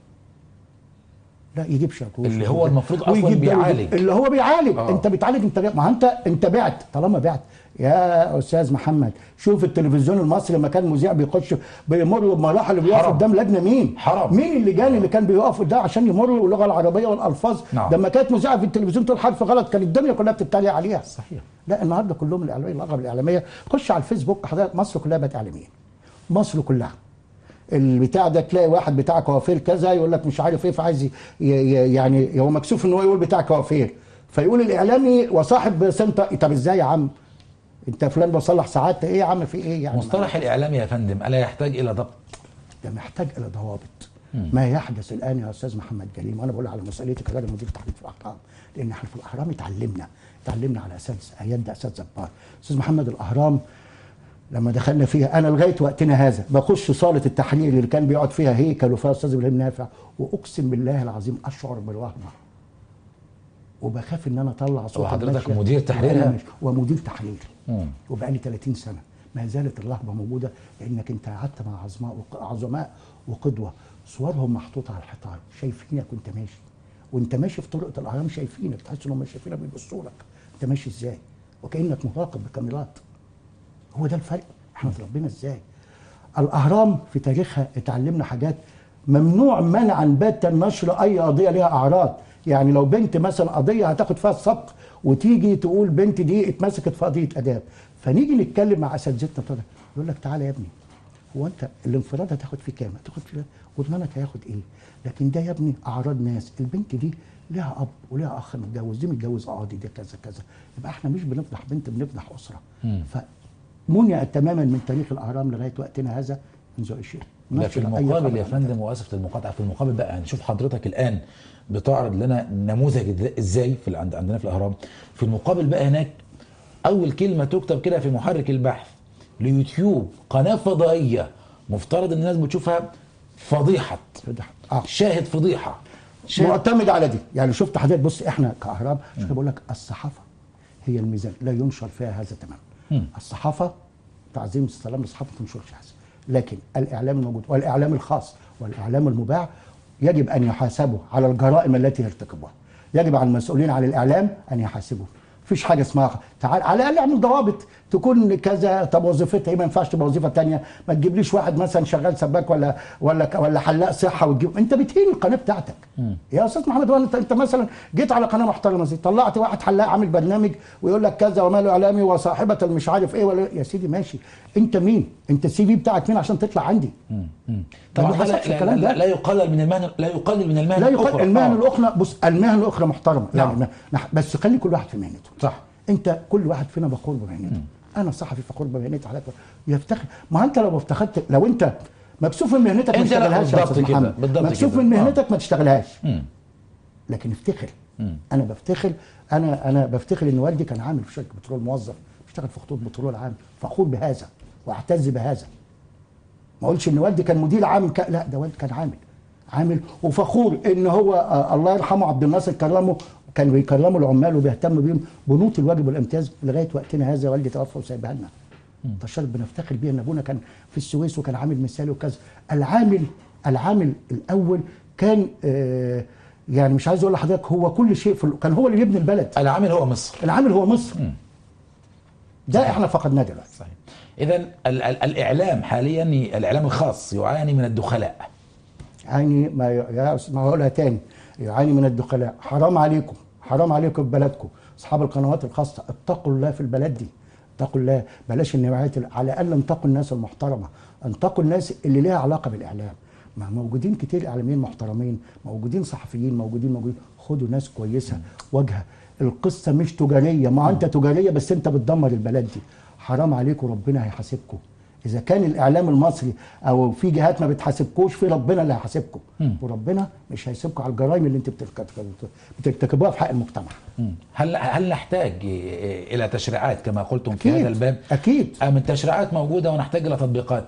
لا يجيب شاكوش اللي هو المفروض أصلاً ويجيب ده بيعالج. ويجيب- اللي هو بيعالج آه. آه. انت بتعالج انت ما انت انت بعت طالما بعت يا استاذ محمد شوف التلفزيون المصري لما كان مذيع بيخش بيمر بمراحل بيقف حرام. قدام لجنه مين حرام. مين اللي جاني اللي كان بيقف قدام عشان يمر واللغه العربيه والالفاظ نعم. لما كانت مذيعه في التلفزيون تقول حرف غلط كانت الدنيا كلها بتتريق عليها صحيح. لا النهارده كلهم الاعلاميه الاغلب الاعلاميه خش على الفيسبوك حضرتك مصر كلها بقت اعلاميين مصر كلها البتاع ده تلاقي واحد بتاع كوافير كذا يقول لك مش عارف ايه فعايز ي- ي- يعني هو مكسوف ان هو يقول بتاع كوافير فيقول الاعلامي وصاحب سنتر طب ازاي يا عم انت فلان بصلح ساعات ايه يا عم في ايه يعني مصطلح الاعلام يا فندم الا يحتاج الى ضبط ده محتاج الى ضوابط ما يحدث الان يا استاذ محمد كريم وانا بقول على مسؤوليتي كراجل مدير تحرير في الاهرام لان احنا في الاهرام اتعلمنا اتعلمنا على اساس يد اساس جبار استاذ محمد الاهرام لما دخلنا فيها انا لغايه وقتنا هذا بخش صاله التحرير اللي كان بيقعد فيها هيكل وفيها استاذ ابراهيم نافع واقسم بالله العظيم اشعر بالوهمه وبخاف ان انا اطلع صوت وحضرتك المشهد. مدير تحريرها؟ وأنا مش- ومدير تحرير مم. وبقالي 30 سنه ما زالت اللحظه موجوده لانك انت قعدت مع عظماء وق- عظماء وقدوه صورهم محطوطه على الحيطان شايفينك وانت ماشي وانت ماشي في طرقه الاهرام شايفينك تحس انهم شايفينك بيبصوا لك انت ماشي ازاي وكانك مراقب بكاميرات هو ده الفرق احنا اتربينا ازاي الاهرام في تاريخها اتعلمنا حاجات ممنوع منعا باتا نشر اي قضيه ليها اعراض يعني لو بنت مثلا قضيه هتاخد فيها السبق وتيجي تقول بنت دي اتمسكت في قضيه اداب فنيجي نتكلم مع اساتذتنا طلع يقول لك تعالى يا ابني هو انت الانفراد هتاخد فيه كام؟ هتاخد فيه وضمانك هياخد ايه؟ لكن ده يا ابني اعراض ناس البنت دي لها اب ولها اخ متجوز دي متجوز قاضي ده كذا كذا يبقى احنا مش بنفضح بنت بنفضح اسره فمنع تماما من تاريخ الاهرام لغايه وقتنا هذا من ذوق الشيء ده في نشر أي المقابل خبر يا عن فندم واسف للمقاطعه في المقابل بقى هنشوف حضرتك الان بتعرض لنا نموذج إز- ازاي في ال- عند عندنا في الاهرام في المقابل بقى هناك اول كلمه تكتب كده في محرك البحث ليوتيوب قناه فضائيه مفترض ان الناس بتشوفها فضيحه فضيحة. آه. شاهد فضيحه شاهد معتمد على دي يعني شفت حضرتك بص احنا كاهرام عشان كده بقول لك الصحافه هي الميزان لا ينشر فيها هذا تماما الصحافه تعظيم السلام للصحافه ما تنشرش هذا لكن الاعلام الموجود والاعلام الخاص والاعلام المباع يجب ان يحاسبوا على الجرائم التي يرتكبوها يجب على المسؤولين عن الاعلام ان يحاسبوا مفيش حاجه اسمها تعال على الاقل اعمل ضوابط تكون كذا طب وظيفتها ايه ما ينفعش تبقى وظيفه تانية ما تجيبليش واحد مثلا شغال سباك ولا ولا ولا حلاق صحه وتجيب انت بتهين القناه بتاعتك يا استاذ محمد هو انت انت مثلا جيت على قناه محترمه زي طلعت واحد حلاق عامل برنامج ويقول لك كذا وماله اعلامي وصاحبه المش عارف ايه ولا يا سيدي ماشي انت مين انت السي في بتاعك مين عشان تطلع عندي طبعا ما لا, حصلش لا, الكلام لا, ده. لا يقلل من المهنه لا يقلل من المهنه لا يقال الأخرى. المهن آه. الاخرى بص المهن الاخرى محترمه نعم. يعني ما- ما- بس خلي كل واحد في مهنته صح انت كل واحد فينا فخور بمهنته انا صحفي فخور بمهنتي حضرتك يفتخر ما انت لو افتخرت لو انت مكسوف من مهنتك ما أنت لا، تشتغلهاش يا بالضبط استاذ كده، محمد بالضبط مكسوف كده. من آه. مهنتك ما تشتغلهاش مم. لكن افتخر مم. انا بفتخر انا انا بفتخر ان والدي كان عامل في شركه بترول موظف بيشتغل في خطوط بترول عام فخور بهذا واعتز بهذا ما اقولش ان والدي كان مدير عام ك... لا ده والدي كان عامل عامل وفخور ان هو آه الله يرحمه عبد الناصر كرمه كان بيكرموا العمال وبيهتم بيهم بنوط الواجب والامتياز لغايه وقتنا هذا والدي توفى وسايبها لنا فالشرط بنفتخر بيه ان ابونا كان في السويس وكان عامل مثالي وكذا العامل العامل الاول كان آه يعني مش عايز اقول لحضرتك هو كل شيء في ال- كان هو اللي يبني البلد العامل هو مصر العامل هو مصر ده احنا فقدناه دلوقتي صحيح اذا ال- ال- الاعلام حاليا الاعلام الخاص يعاني من الدخلاء يعني ما يا أستاذ- ما هقولها تاني يعاني من الدخلاء حرام عليكم حرام عليكم في بلدكم اصحاب القنوات الخاصه اتقوا الله في البلد دي اتقوا الله بلاش النوعيه ال- على الاقل انتقوا الناس المحترمه انتقوا الناس اللي ليها علاقه بالاعلام ما موجودين كتير اعلاميين محترمين موجودين صحفيين موجودين موجودين خدوا ناس كويسه واجهه القصه مش تجاريه ما انت تجاريه بس انت بتدمر البلد دي حرام عليكم ربنا هيحاسبكم اذا كان الاعلام المصري او في جهات ما بتحاسبكوش في ربنا اللي هيحاسبكم وربنا مش هيسيبكم على الجرائم اللي انت بترتكب- بترتكبوها في حق المجتمع مم. هل هل نحتاج إيه، الى تشريعات كما قلتم في أكيد. هذا الباب اكيد ام التشريعات موجوده ونحتاج الى تطبيقات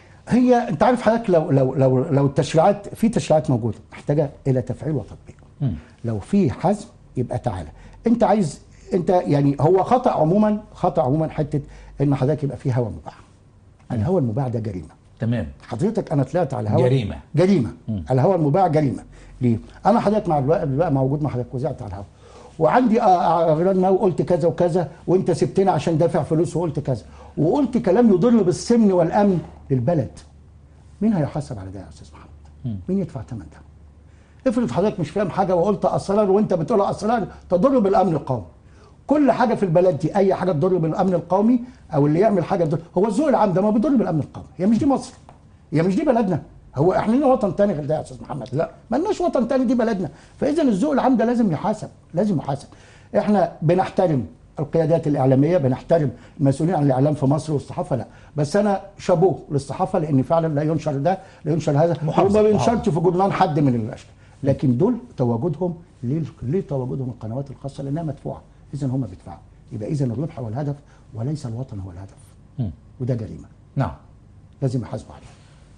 هي انت عارف حضرتك لو لو لو لو التشريعات في تشريعات موجوده محتاجه الى تفعيل وتطبيق لو في حزم يبقى تعالى انت عايز انت يعني هو خطا عموما خطا عموما حته ان حضرتك يبقى في هوى مباح الهوى المباح ده جريمه تمام حضرتك انا طلعت على الهواء جريمة. جريمه الهواء المباح جريمه ليه؟ انا حضرتك مع الوقت بقى موجود مع حضرتك وزعت على الهواء وعندي اغراضنا وقلت كذا وكذا وانت سبتني عشان دافع فلوس وقلت كذا وقلت كلام يضر بالسمن والامن للبلد مين هيحاسب على ده يا استاذ محمد؟ مين يدفع ثمن ده؟ افرض حضرتك مش فاهم حاجه وقلت اسرار وانت بتقول اسرار تضر بالامن القومي كل حاجه في البلد دي اي حاجه تضر بالامن القومي او اللي يعمل حاجه تضر هو الذوق العام ده ما بيضر بالامن القومي هي مش دي مصر هي مش دي بلدنا هو احنا لنا وطن تاني غير ده يا استاذ محمد لا. مالناش وطن تاني دي بلدنا فاذا الذوق العام ده لازم يحاسب لازم يحاسب احنا بنحترم القيادات الاعلاميه بنحترم المسؤولين عن الاعلام في مصر والصحافه لا بس انا شابوه للصحافه لان فعلا لا ينشر ده لا ينشر هذا محافظة، وما محافظة. بينشرش في جورنال حد من الاشكال لكن دول تواجدهم ليه ليه تواجدهم القنوات الخاصه لانها مدفوعه اذا هم بيدفعوا يبقى اذا الربح هو الهدف وليس الوطن هو الهدف مم. وده جريمه نعم لازم يحاسبوا عليها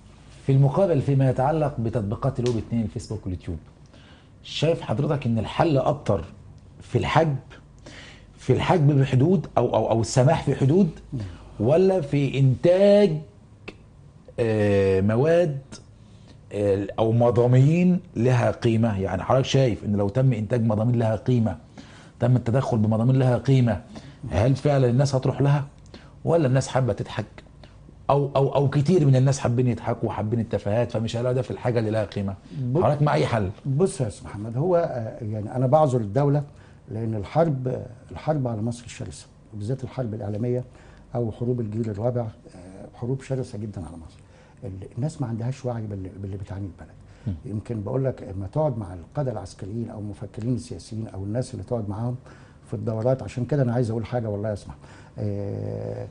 في المقابل فيما يتعلق بتطبيقات الويب 2 الفيسبوك واليوتيوب شايف حضرتك ان الحل اكتر في الحجب في الحجب بحدود او او او السماح في حدود ولا في انتاج آه، مواد آه، او مضامين لها قيمه يعني حضرتك شايف ان لو تم انتاج مضامين لها قيمه تم التدخل بمضامين لها قيمه هل فعلا الناس هتروح لها ولا الناس حابه تضحك او او او كتير من الناس حابين يضحكوا وحابين التفاهات فمش هيلاقوا ده في الحاجه اللي لها قيمه ب- حضرتك مع اي حل بص يا استاذ محمد هو آه، يعني انا بعذر الدوله لان الحرب آه، الحرب على مصر شرسه وبالذات الحرب الاعلاميه او حروب الجيل الرابع آه، حروب شرسه جدا على مصر ال- الناس ما عندهاش وعي باللي, باللي بتعانيه البلد يمكن بقول لك لما تقعد مع القاده العسكريين او المفكرين السياسيين او الناس اللي تقعد معاهم في الدورات عشان كده انا عايز اقول حاجه والله يا اسمع آه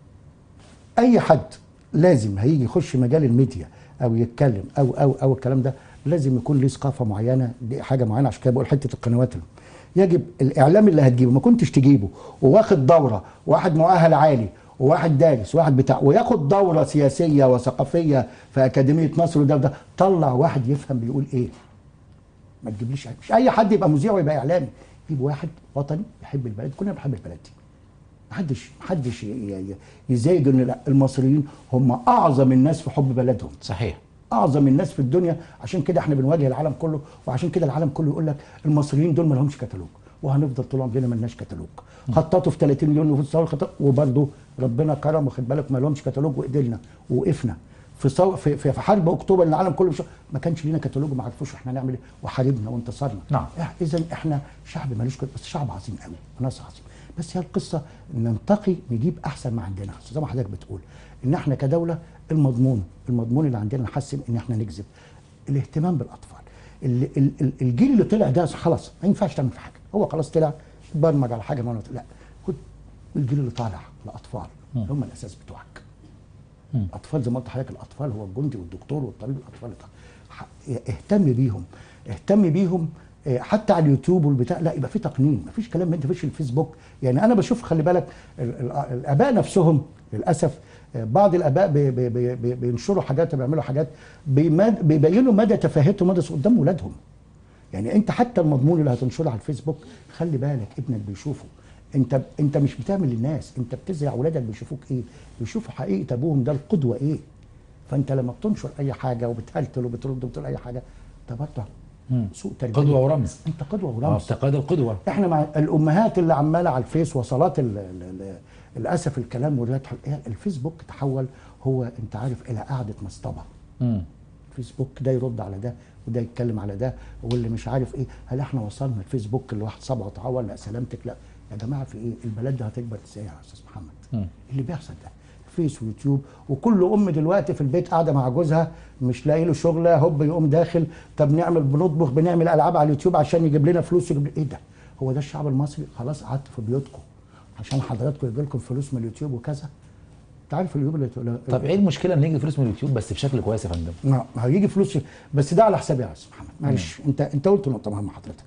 اي حد لازم هيجي يخش مجال الميديا او يتكلم او او او الكلام ده لازم يكون ليه ثقافه معينه دي حاجه معينه عشان كده بقول حته القنوات اللي. يجب الاعلام اللي هتجيبه ما كنتش تجيبه وواخد دوره واحد مؤهل عالي وواحد دارس واحد بتاع وياخد دوره سياسيه وثقافيه في اكاديميه مصر وده وده طلع واحد يفهم بيقول ايه ما تجيبليش مش اي حد يبقى مذيع ويبقى اعلامي جيب واحد وطني يحب البلد كلنا بنحب البلد دي محدش محدش ي- ي- يزايد ان لا المصريين هم اعظم الناس في حب بلدهم صحيح اعظم الناس في الدنيا عشان كده احنا بنواجه العالم كله وعشان كده العالم كله يقول لك المصريين دول ما لهمش كتالوج وهنفضل طول عمرنا ما لناش كتالوج خططوا في 30 مليون نفوس ثوره خطط وبرضه ربنا كرم واخد بالك ما لهمش كتالوج وقدرنا ووقفنا في صو... في, في في حرب اكتوبر اللي العالم كله مش... ما كانش لينا كتالوج وما عرفوش احنا نعمل ايه وحاربنا وانتصرنا نعم. اذا احنا شعب ملوش كت- بس شعب عظيم قوي وناس عظيم بس هي القصه ننتقي نجيب احسن ما عندنا زي ما حضرتك بتقول ان احنا كدوله المضمون المضمون اللي عندنا نحسن ان احنا نجذب الاهتمام بالاطفال ال- ال- ال- الجيل اللي طلع ده خلاص ما ينفعش تعمل في حاجه هو خلاص طلع برمج على حاجه ما لا الجيل اللي طالع الاطفال هم الاساس بتوعك الاطفال زي ما قلت لحضرتك الاطفال هو الجندي والدكتور والطبيب الاطفال ح- اهتم بيهم اهتم بيهم آه، حتى على اليوتيوب والبتاع لا يبقى في تقنين مفيش كلام من ده مفيش الفيسبوك يعني انا بشوف خلي بالك ال- ال- الاباء نفسهم للاسف آه، بعض الاباء بي بي بي بي بينشروا حاجات وبيعملوا حاجات بيمد- بيبينوا مدى تفاهتهم مدى سوء قدام ولادهم يعني انت حتى المضمون اللي هتنشره على الفيسبوك خلي بالك ابنك بيشوفه انت انت مش بتعمل للناس انت بتزرع ولادك بيشوفوك ايه بيشوفوا حقيقه ابوهم ده القدوه ايه فانت لما بتنشر اي حاجه وبتهلتل وبترد وبتقول اي حاجه ده برضه سوء تربيه قدوه ورمز انت قدوه اه ورمز افتقاد القدوه احنا مع الامهات اللي عماله على الفيس وصلات ال ال ال للاسف الكلام والرياض الفيسبوك تحول هو انت عارف الى قعده مصطبه مم. الفيسبوك ده يرد على ده وده يتكلم على ده واللي مش عارف ايه هل احنا وصلنا الفيسبوك لواحد صبعه اتعور لا سلامتك لا يا جماعه في ايه البلد دي هتكبر ازاي يا استاذ محمد مم. اللي بيحصل ده فيس ويوتيوب وكل ام دلوقتي في البيت قاعده مع جوزها مش لاقي له شغله هوب يقوم داخل طب نعمل بنطبخ بنعمل العاب على اليوتيوب عشان يجيب لنا فلوس يجيب ايه ده هو ده الشعب المصري خلاص قعدتوا في بيوتكم عشان حضراتكم يجي لكم فلوس من اليوتيوب وكذا انت عارف اليوتيوب اللي طب ايه المشكله ان يجي فلوس من اليوتيوب بس بشكل كويس يا فندم ما ما هيجي فلوس بس ده على حسابي يا استاذ محمد معلش انت انت قلت نقطه مهمه حضرتك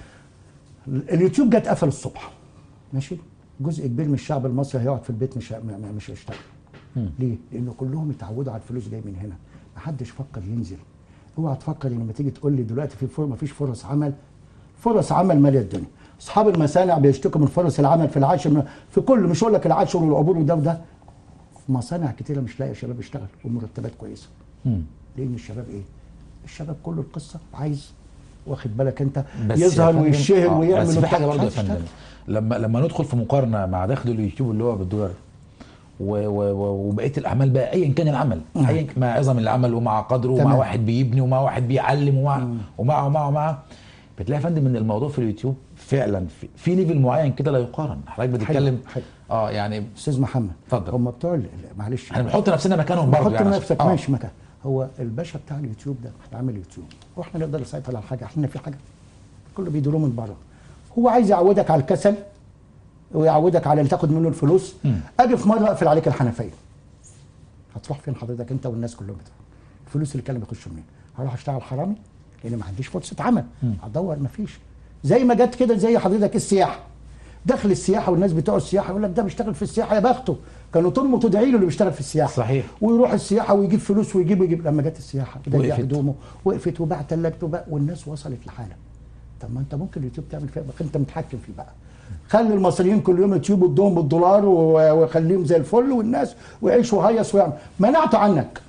اليوتيوب جت قفل الصبح ماشي جزء كبير من الشعب المصري هيقعد في البيت مش ه- م- م- مش هيشتغل ليه؟ لانه كلهم اتعودوا على الفلوس جاي من هنا ما حدش فكر ينزل اوعى تفكر ان لما تيجي تقول لي دلوقتي في فر... ما فيش فرص عمل فرص عمل ماليه الدنيا اصحاب المصانع بيشتكوا من فرص العمل في العاشر من... في كل مش هقول لك العاشر والعبور وده وده في مصانع كتيره مش لاقي شباب يشتغل ومرتبات كويسه مم. لان الشباب ايه؟ الشباب كله القصه عايز واخد بالك انت بس يا يظهر فندم- ويشهر آه، ويعمل بس في وبتاع. حاجه برضه يا عايز فندم يشتغل. لما لما ندخل في مقارنه مع دخل اليوتيوب اللي هو بالدولار و- و- و- وبقيه الاعمال بقى ايا كان العمل نعم. ايا ك- مع عظم العمل ومع قدره ومع تمام. واحد بيبني ومع واحد بيعلم ومع ومع ومع ومع بتلاقي يا فندم ان الموضوع في اليوتيوب فعلا في, في ليفل معين كده لا يقارن حضرتك بتتكلم حلو. اه يعني استاذ محمد اتفضل. هم بتوع ال- ال- معلش احنا بنحط نفسنا مكانهم برضه بحط يعني نفسك آه. ماشي مكان هو الباشا بتاع اليوتيوب ده احنا عامل يوتيوب واحنا نقدر نسيطر على حاجه احنا في حاجه كله بيديروه من بره هو عايز يعودك على الكسل ويعودك على اللي تاخد منه الفلوس اجي في مره اقفل عليك الحنفيه هتروح فين حضرتك انت والناس كلهم بتوع الفلوس اللي كانوا بيخشوا منين هروح اشتغل حرامي لان ما عنديش فرصه عمل هدور ما فيش زي ما جت كده زي حضرتك السياحه دخل السياحه والناس بتوع السياحه يقول لك ده بيشتغل في السياحه يا بخته كانوا طول تدعي له اللي بيشتغل في السياحه صحيح. ويروح السياحه ويجيب فلوس ويجيب ويجيب لما جت السياحه ده وقفت. هدومه وقفت وباع ثلاجته وباع والناس وصلت لحاله طب ما انت ممكن اليوتيوب تعمل فيها بقى انت متحكم فيه بقى خلي المصريين كل يوم يوتيوب ادوهم بالدولار و- وخليهم زي الفل والناس ويعيش وهيص ويعمل منعته عنك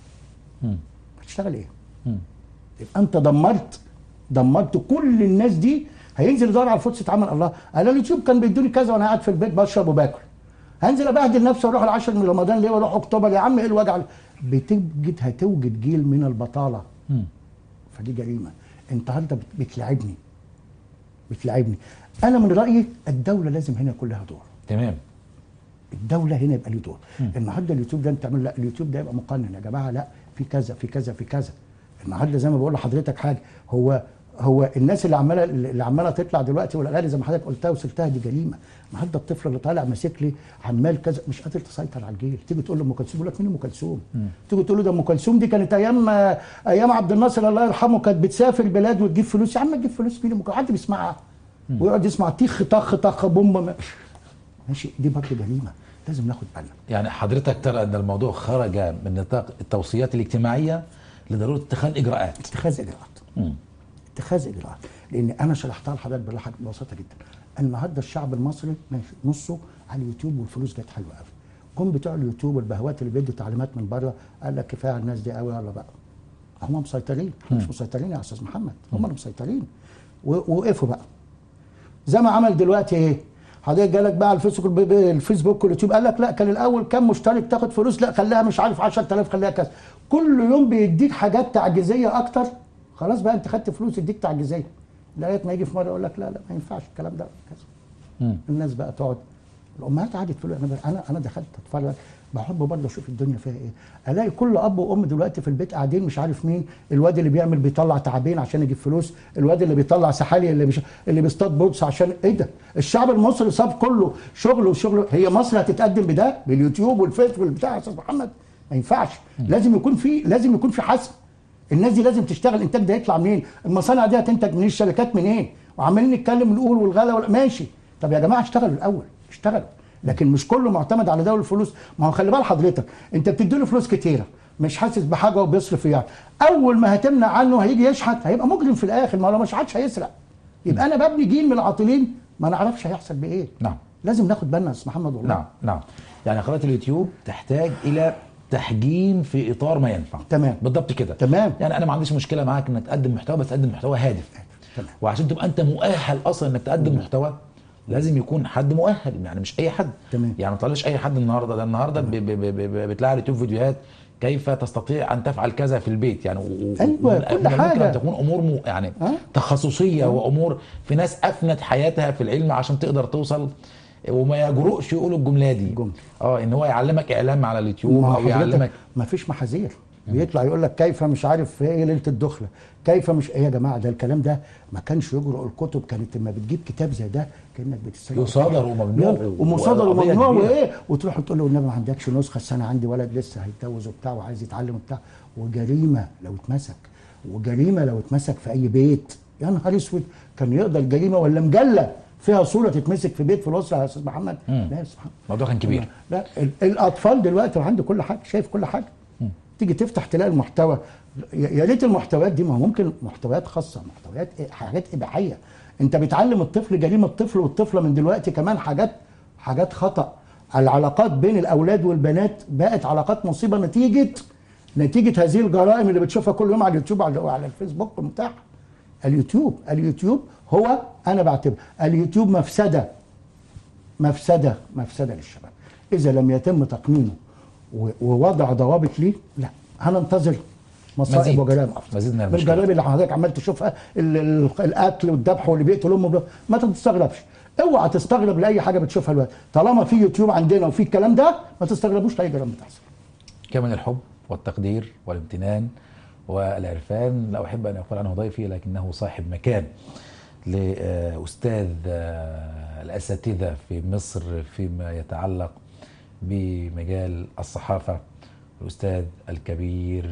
هتشتغل ايه؟ يبقى انت دمرت دمرت كل الناس دي هينزل يدور على فرصه عمل الله انا اليوتيوب كان بيدوني كذا وانا قاعد في البيت بشرب وباكل هنزل ابهدل نفسي واروح العشر من رمضان ليه واروح اكتوبر يا عم ايه الوجع بتوجد هتوجد جيل من البطاله مم. فدي جريمه انت النهارده بت- بتلاعبني بتلاعبني انا من رايي الدوله لازم هنا يكون لها دور تمام الدوله هنا يبقى ليه دور النهارده اليوتيوب ده انت تعمل لا اليوتيوب ده يبقى مقنن يا جماعه لا في كذا في كذا في كذا النهارده زي ما بقول لحضرتك حاجه هو هو الناس اللي عماله اللي عماله تطلع دلوقتي والاغاني زي ما حضرتك قلتها وسلتها دي جريمه النهارده الطفل اللي طالع ماسك لي عمال كذا مش قادر تسيطر على الجيل تيجي تقول له ام كلثوم يقول لك مين ام كلثوم تيجي تقول له ده ام كلثوم دي كانت ايام ايام عبد الناصر الله يرحمه كانت بتسافر بلاد وتجيب فلوس يا عم تجيب فلوس مين ام كلثوم حد بيسمعها ويقعد يسمع تيخ طخ طخ بوم ماشي دي برضه جريمه لازم ناخد بالنا يعني حضرتك ترى ان الموضوع خرج من نطاق التوصيات الاجتماعيه لضروره اتخاذ اجراءات اتخاذ اجراءات اتخاذ اجراءات لان انا شرحتها لحضرتك بالراحه ببساطه جدا النهارده الشعب المصري ماشي نصه على اليوتيوب والفلوس جت حلوه قوي جم بتوع اليوتيوب والبهوات اللي بيدوا تعليمات من بره قال لك كفايه على الناس دي قوي يلا بقى هم مسيطرين احنا مش مسيطرين يا استاذ محمد هم اللي مسيطرين و- ووقفوا بقى زي ما عمل دلوقتي ايه حضرتك جالك بقى على الفيسبوك الفيسبوك واليوتيوب قال لك لا كان الاول كام مشترك تاخد فلوس لا خليها مش عارف 10000 خليها كذا كل يوم بيديك حاجات تعجيزيه اكتر خلاص بقى انت خدت فلوس يديك تعجيزيه لغايه ما يجي في مره يقول لك لا لا ما ينفعش الكلام ده كذا مم. الناس بقى تقعد الامهات قعدت تقول انا انا انا دخلت اتفرج بحب برضه اشوف الدنيا فيها ايه الاقي كل اب وام دلوقتي في البيت قاعدين مش عارف مين الواد اللي بيعمل بيطلع تعابين عشان يجيب فلوس الواد اللي بيطلع سحالي اللي بيش... اللي بيصطاد بوكس عشان ايه ده الشعب المصري صاب كله شغل وشغل هي مصر هتتقدم بده باليوتيوب والفيس والبتاع يا استاذ محمد ما ينفعش لازم يكون في لازم يكون في حسم الناس دي لازم تشتغل الانتاج ده يطلع منين المصانع دي هتنتج منين الشركات منين وعمالين نتكلم نقول والغلا ولا ماشي طب يا جماعه اشتغلوا الاول اشتغلوا لكن مش كله معتمد على ده والفلوس ما هو خلي بال حضرتك انت بتديله فلوس كتيره مش حاسس بحاجه وبيصرف فيها اول ما هتمنع عنه هيجي يشحت هيبقى مجرم في الاخر ما هو لو مش حدش هيسرق يبقى انا ببني جيل من العاطلين ما نعرفش هيحصل بايه نعم لازم ناخد بالنا يا استاذ محمد والله نعم نعم يعني قناه اليوتيوب تحتاج الى تحجيم في اطار ما ينفع تمام. بالضبط كده تمام. يعني انا ما عنديش مشكله معاك انك تقدم محتوى بس تقدم محتوى هادف تمام. وعشان تبقى انت مؤهل اصلا انك تقدم محتوى لازم يكون حد مؤهل يعني مش اي حد تمام. يعني ما تطلعش اي حد النهارده ده النهارده ب- ب- ب- ب- بتلاقي على اليوتيوب فيديوهات كيف تستطيع ان تفعل كذا في البيت يعني و- و- أيوة، ومن- كل من الممكن حاجة. ان تكون امور م... يعني أه؟ تخصصيه وامور في ناس افنت حياتها في العلم عشان تقدر توصل وما يجرؤش يقولوا الجمله دي الجملة. اه ان هو يعلمك اعلام على اليوتيوب ما هو او يعلمك حضرتك ما فيش محاذير بيطلع يقول لك كيف مش عارف ايه ليله الدخله كيف مش ايه يا جماعه ده الكلام ده ما كانش يجرؤ الكتب كانت لما بتجيب كتاب زي ده كانك بتستلم يصادر وممنوع يلا، ومصادر وقضية وممنوع كبيرة. وايه وتروح تقول له النبي ما عندكش نسخه أصل انا عندي ولد لسه هيتجوز وبتاع وعايز يتعلم وبتاع وجريمه لو اتمسك وجريمه لو اتمسك في اي بيت يا نهار اسود كان يقدر جريمه ولا مجله فيها صوره تتمسك في بيت في الاسره يا استاذ محمد مم. لا يا استاذ محمد الموضوع كان كبير لا ال- الاطفال دلوقتي عنده كل حاجه شايف كل حاجه تيجي تفتح تلاقي المحتوى يا يا ريت المحتويات دي ما هو ممكن محتويات خاصه محتويات إيه؟ حاجات اباحيه انت بتعلم الطفل جريمه الطفل والطفله من دلوقتي كمان حاجات حاجات خطا العلاقات بين الاولاد والبنات بقت علاقات مصيبه نتيجه نتيجه هذه الجرائم اللي بتشوفها كل يوم على اليوتيوب وعلى على الفيسبوك المتاح اليوتيوب اليوتيوب هو انا بعتبر اليوتيوب مفسده مفسده مفسده للشباب اذا لم يتم تقنينه و- ووضع ضوابط ليه لا هننتظر مصائب مزيد. وجرائم افضل مزيد من من المشكلة. الجرائم اللي حضرتك عمال تشوفها ال- ال- القتل والذبح واللي بيقتل امه بل- ما تستغربش اوعى تستغرب لاي حاجه بتشوفها دلوقتي طالما في يوتيوب عندنا وفي الكلام ده ما تستغربوش لاي جرائم بتحصل كمن الحب والتقدير والامتنان والعرفان لا أحب أن أقول عنه ضيفي لكنه صاحب مكان لأستاذ الأساتذة في مصر فيما يتعلق بمجال الصحافة الأستاذ الكبير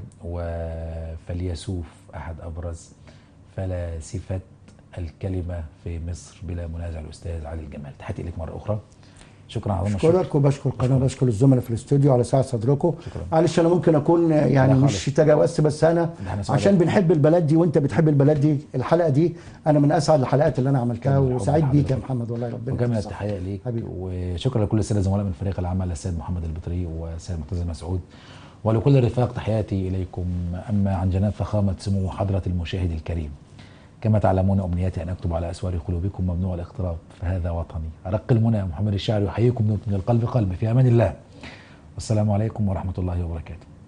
وفيلسوف أحد أبرز فلاسفة الكلمة في مصر بلا منازع الأستاذ علي الجمال تحياتي إليك مرة أخرى شكرا عظيم الشكر. بشكرك وبشكر القناه وبشكر الزملاء في الاستوديو على سعه صدركم شكرا. معلش انا ممكن اكون يعني لا مش تجاوزت بس انا ده احنا سعداء. عشان بنحب البلد دي وانت بتحب البلد دي الحلقه دي انا من اسعد الحلقات اللي انا عملتها كامل الحب وسعيد بيك يا لحضرتك. محمد والله ربنا وكامل يديك الصحة. التحيه ليك حبيبي. وشكرا لكل الساده الزملاء من فريق العمل السيد محمد البطري والسيد معتز مسعود ولكل الرفاق تحياتي اليكم اما عن جناب فخامه سمو حضره المشاهد الكريم كما تعلمون امنيتي ان اكتب على اسوار قلوبكم ممنوع الاقتراب فهذا وطني ارق المنى محمد الشاعر يحييكم من القلب قلب في امان الله والسلام عليكم ورحمه الله وبركاته